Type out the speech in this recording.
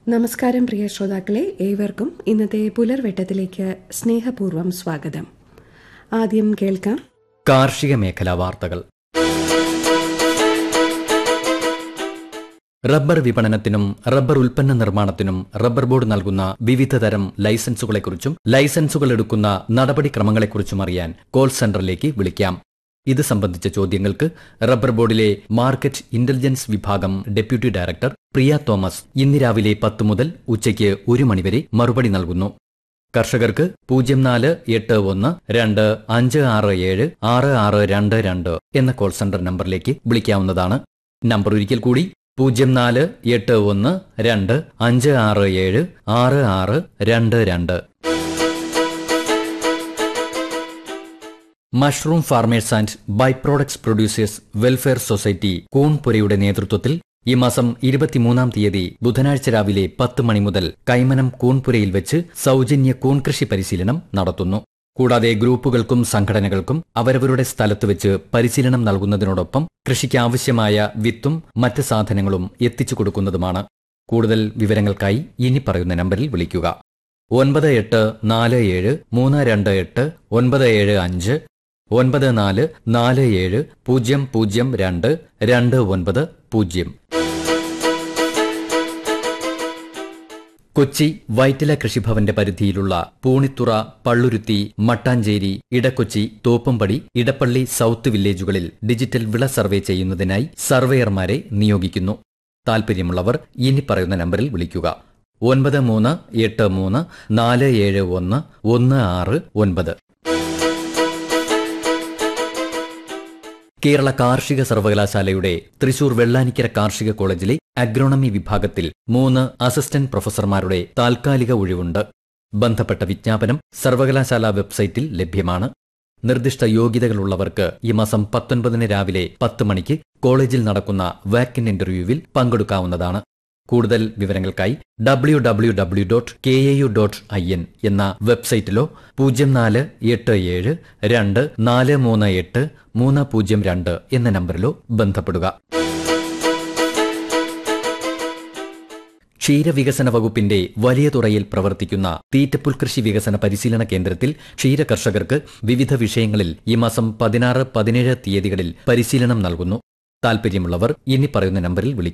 നമസ്കാരം പ്രിയ ശ്രോതാക്കളെ ഏവർക്കും ഇന്നത്തെ പുലർവെട്ടത്തിലേക്ക് സ്നേഹപൂർവ്വം സ്വാഗതം ആദ്യം കേൾക്കാം കാർഷിക മേഖലാ വാർത്തകൾ റബ്ബർ വിപണനത്തിനും റബ്ബർ ഉൽപ്പന്ന നിർമ്മാണത്തിനും റബ്ബർ ബോർഡ് നൽകുന്ന വിവിധ തരം ലൈസൻസുകളെക്കുറിച്ചും ലൈസൻസുകൾ എടുക്കുന്ന നടപടിക്രമങ്ങളെക്കുറിച്ചും അറിയാൻ കോൾ സെന്ററിലേക്ക് വിളിക്കാം ഇത് സംബന്ധിച്ച ചോദ്യങ്ങൾക്ക് റബ്ബർ ബോർഡിലെ മാർക്കറ്റ് ഇന്റലിജൻസ് വിഭാഗം ഡെപ്യൂട്ടി ഡയറക്ടർ പ്രിയ തോമസ് ഇന്ന് രാവിലെ പത്ത് മുതൽ ഉച്ചയ്ക്ക് ഒരു മണിവരെ മറുപടി നൽകുന്നു കർഷകർക്ക് പൂജ്യം നാല് എട്ട് ഒന്ന് രണ്ട് അഞ്ച് ആറ് ഏഴ് ആറ് ആറ് രണ്ട് രണ്ട് എന്ന കോൾ സെന്റർ നമ്പറിലേക്ക് വിളിക്കാവുന്നതാണ് നമ്പർ ഒരിക്കൽ കൂടി പൂജ്യം നാല് എട്ട് ഒന്ന് രണ്ട് അഞ്ച് ആറ് ഏഴ് ആറ് ആറ് രണ്ട് രണ്ട് mushroom farmers and by products producers welfare society കൂൺപുരയുടെ നേതൃത്വത്തിൽ ഈ മാസം ഇരുപത്തിമൂന്നാം തീയതി ബുധനാഴ്ച രാവിലെ പത്ത് മണി മുതൽ കൈമനം കൂൺപുരയിൽ വെച്ച് സൗജന്യ കൂൺകൃഷി പരിശീലനം നടത്തുന്നു കൂടാതെ ഗ്രൂപ്പുകൾക്കും സംഘടനകൾക്കും അവരവരുടെ സ്ഥലത്ത് വെച്ച് പരിശീലനം നൽകുന്നതിനോടൊപ്പം കൃഷിക്ക് ആവശ്യമായ വിത്തും മറ്റ് സാധനങ്ങളും എത്തിച്ചു കൊടുക്കുന്നതുമാണ് കൂടുതൽ വിവരങ്ങൾക്കായി ഇനി പറയുന്ന നമ്പറിൽ വിളിക്കുക ഒൻപത് എട്ട് നാല് ഏഴ് മൂന്ന് രണ്ട് എട്ട് ഒൻപത് ഏഴ് അഞ്ച് ഒൻപത് നാല് നാല് ഏഴ് പൂജ്യം പൂജ്യം രണ്ട് രണ്ട് ഒൻപത് പൂജ്യം കൊച്ചി വൈറ്റില കൃഷിഭവന്റെ പരിധിയിലുള്ള പൂണിത്തുറ പള്ളുരുത്തി മട്ടാഞ്ചേരി ഇടക്കൊച്ചി തോപ്പുംപടി ഇടപ്പള്ളി സൗത്ത് വില്ലേജുകളിൽ ഡിജിറ്റൽ വിള സർവേ ചെയ്യുന്നതിനായി സർവേയർമാരെ നിയോഗിക്കുന്നു താൽപ്പര്യമുള്ളവർ ഇനി പറയുന്ന നമ്പറിൽ വിളിക്കുക ഒൻപത് മൂന്ന് എട്ട് മൂന്ന് നാല് ഏഴ് ഒന്ന് ഒന്ന് ആറ് ഒൻപത് കേരള കാർഷിക സർവകലാശാലയുടെ തൃശൂർ വെള്ളാനിക്കര കാർഷിക കോളേജിലെ അഗ്രോണമി വിഭാഗത്തിൽ മൂന്ന് അസിസ്റ്റന്റ് പ്രൊഫസർമാരുടെ താൽക്കാലിക ഒഴിവുണ്ട് ബന്ധപ്പെട്ട വിജ്ഞാപനം സർവകലാശാല വെബ്സൈറ്റിൽ ലഭ്യമാണ് നിർദ്ദിഷ്ട യോഗ്യതകളുള്ളവർക്ക് ഈ മാസം പത്തൊൻപതിന് രാവിലെ പത്ത് മണിക്ക് കോളേജിൽ നടക്കുന്ന വാക്കിൻ ഇന്റർവ്യൂവിൽ പങ്കെടുക്കാവുന്നതാണ് കൂടുതൽ വിവരങ്ങൾക്കായി W W W dot K A U dot I N എന്ന വെബ്സൈറ്റിലോ പൂജ്യം നാല് എട്ട് ഏഴ് രണ്ട് നാല് മൂന്ന് എട്ട് മൂന്ന് പൂജ്യം രണ്ട് എന്ന നമ്പറിലോ ബന്ധപ്പെടുക ക്ഷീരവികസന വകുപ്പിന്റെ വലിയ തുറയിൽ പ്രവർത്തിക്കുന്ന തീറ്റപ്പുൽ കൃഷി വികസന പരിശീലന കേന്ദ്രത്തിൽ ക്ഷീര കർഷകർക്ക് വിവിധ വിഷയങ്ങളിൽ ഈ മാസം പതിനാറ് പതിനേഴ് തീയതികളിൽ പരിശീലനം നൽകുന്നു താൽപ്പര്യമുള്ളവർ ഇനി പറയുന്ന നമ്പറിൽ വിളിക്കും